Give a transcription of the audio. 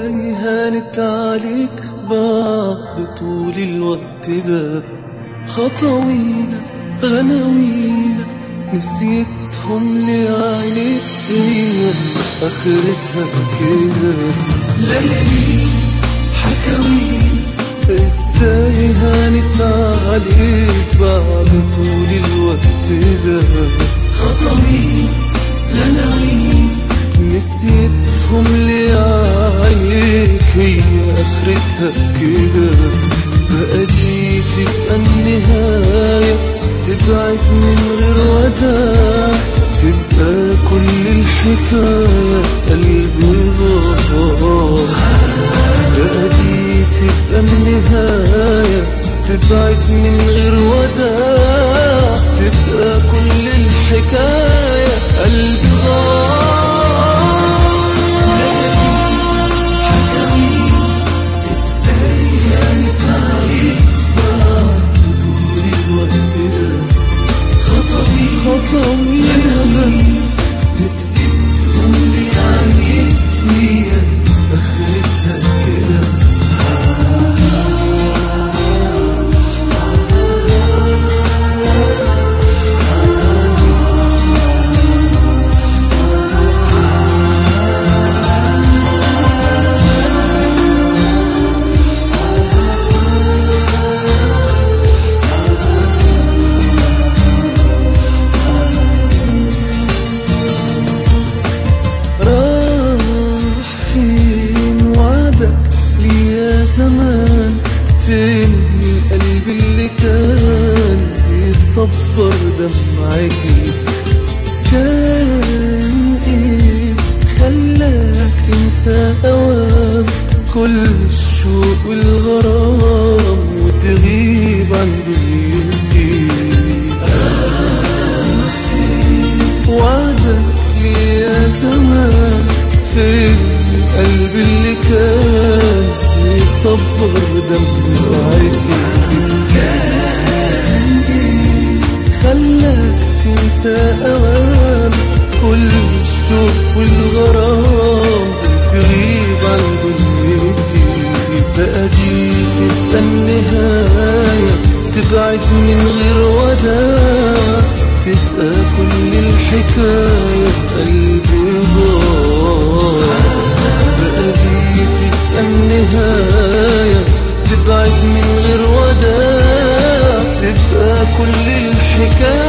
ازاي هانت عليك بعد طول الوقت ده خطوينا غناوينا نسيتهم لعينيك هي اخرتها كده ليالي حكاوينا ازاي هانت عليك بعد طول الوقت ده خطوينا غناوينا نسيتهم لعينيك هي اخرتها كده بقى دي تبقى النهاية تبعد من غير وداع تبقى كل الحكاية قلبي ضاع بقى دي تبقى النهاية تبعد من غير وداع تبقى كل الحكاية قلبي ضاع راح فين وعدك لي يا زمان فين القلب اللي كان يصبر دمعتي كان ايه خلاك تنسى اوام كل الشوق والغرام وتغيب عن دنيتي وعدك لي يا زمان فين القلب اللي كان يصبر دمعتي خلاك تنسى أوام كل الشوق والغرام تغيب عن دنيتي بقى دي تبقى النهاية تبعد من غير وداع تبقى كل الحكاية قلبي ضاع بقى دي تبقى النهاية تبعد من غير وداع تبقى كل الحكاية